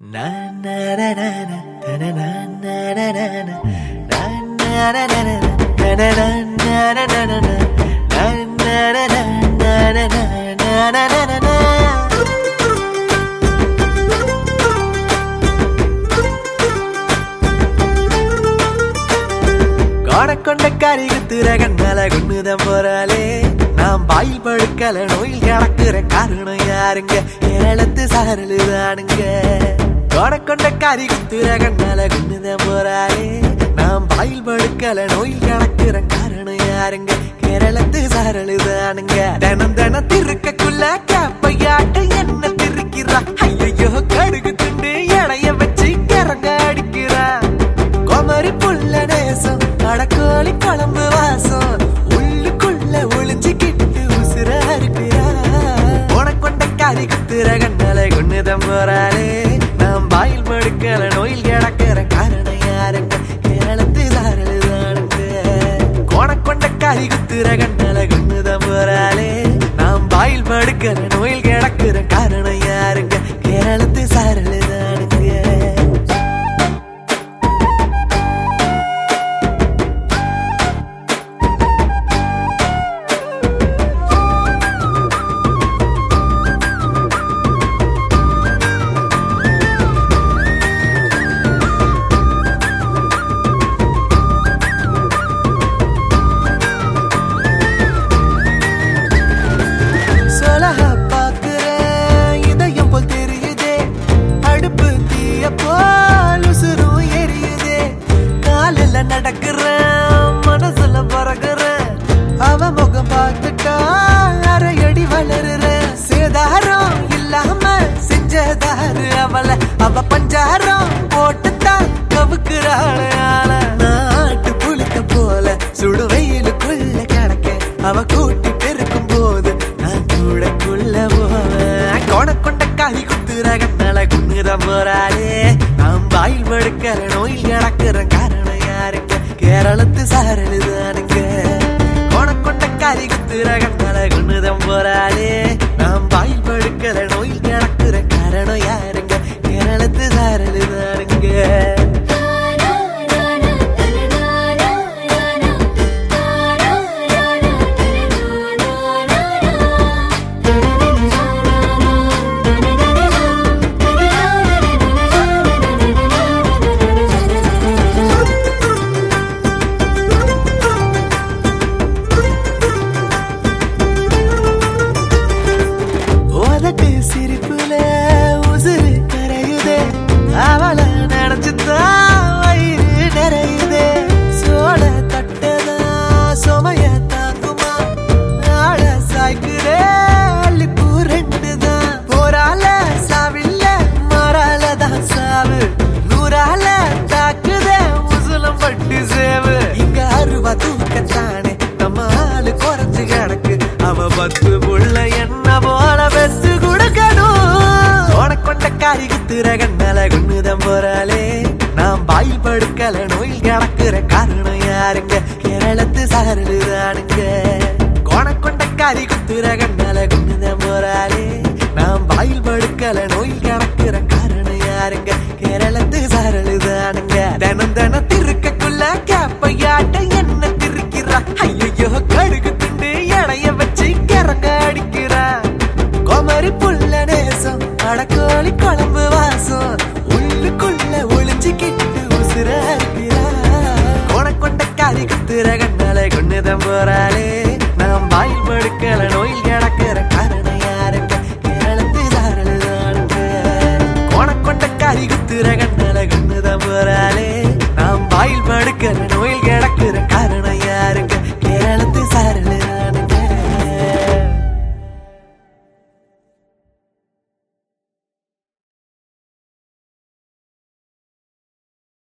கொண்ட கறி குத்துற கண்ணால கொண்டுதான் போறாளே நாம் பாயில் படுக்கல நோயில் கிடக்குற காரணம் யாருங்க ஏழத்து சாரலுதானுங்க கொண்ட கறி குத்துற கண்ணால கொண்டுதான் போறாளே நாம் பாயில் படுக்கல நோயில் கிடக்குற காரணம் யாருங்க கேரளத்து சாரலுதானுங்க தினம் தினம் திருக்கக்குள்ள கேப்பையாட்ட என்ன திருக்கிறா ஐயோ கடுகு துண்டு இடைய வச்சு கிறங்க அடிக்கிறா குமரி புள்ள நேசம் அடக்கோழி குழம்பு வாசம் உள்ளுக்குள்ள ஒளிஞ்சுக்கிட்டு உசுரா இருக்கிறா உனக்கொண்ட காரி குத்துற கண்ணால கொண்டுதான் போறாளே நாம் பாயில் படுக்கல நோயில் கிடக்கிற காரணம் யாருங்க கேரளத்து தாரலுதானுங்க உனக்கொண்ட காரி குத்துற கண்ணால கொண்டுதான் போறாளே நாம் பாயில் படுக்கல நோயில் கிடக்கிற காரணம் யாருங்க கேரளத்து சாரலுதானுங்க சொலக பாக்குறேன் இதயம் போல் தெரியுதே அடுப்பு தீய போல் உசுரும் எரியுதே காலில் நடக்கிறேன் மனசுல பறக்குறேன் அவ முகம் பார்த்துட்டா அரையடி வளருறேன் சேதாரம் இல்லாம செஞ்சதாரு அவளை அவ பஞ்சாரம் போட்டுத்தான் கவுக்குறாள் நாட்டு புளித்த போல சுடு வெயிலுக்குள்ள கிடக்க அவ கூட்டி பெருக்கும் போது நான் கூடக்குள்ள போவேன் கொண்ட காய் குத்துற கண்ணால குன்னுதான் போறாளே நாம் வாயில் படுக்கிற நோயில் கிடக்கிற காரணம் யாருங்க கேரளத்து சாரலுதானுங்க கொண்ட காய் குத்துற கண்ணால குன்னுதான் போறாளே நாம் வாயில் படுக்கிற நோயில் கிடக்கிற காரணம் யாருங்க கேரளத்து சாரலுதானுங்க உதட்டு சிரிப்புல உசுறு கரையுதே அவளை நினைச்சுதான் வயிறு நிறையுதே சோழ தட்டதா சுமைய தாங்குமா ஆள சாய்க்குதே அள்ளிப்பூ ரெண்டு தான் போரால சாவில்ல மாறால தான் சாவு நூறால தாக்குதே முசுலம் பட்டு சேவு இங்க அருவா தூக்கத்தானே நம்ம ஆளு குறைஞ்சு கிடக்கு அவ பத்து புள்ள என்ன போல பெஸ்ட் கொடுக்கணும் உனக்கொண்ட காரி குத்துற கண்ணால கொண்டுதான் போறாளே நாம் பாயில் படுக்கல நோயில் கிடக்குற காரணம் யாருங்க கேரளத்து சாரலுதானுங்க கொண்ட காரி குத்துற கண்ணால கொண்டுதான் போறாளே நாம் பாயில் படுக்கல நோயில் கிடக்குற காரணம் யாருங்க கேரளத்து சாரலுதானுங்க தினம் தினம் திருக்கக்குள்ள கேப்பையாட்ட என்ன திருக்கிறா ஐயோ கடுகு துண்டு இடைய வச்சு கிறங்க அடிக்கிறா குமரி புள்ள நேசம் அடக்கோழி குழம்பு வாசம் உள்ளுக்குள்ள ஒளிஞ்சுக்கிட்டு உசுரா இருக்கிறா கொண்ட காரி குத்துற கண்ணால கொண்டுதான் போறாளே நாம் வாயில் படுக்கல நோயில் கிடக்கிற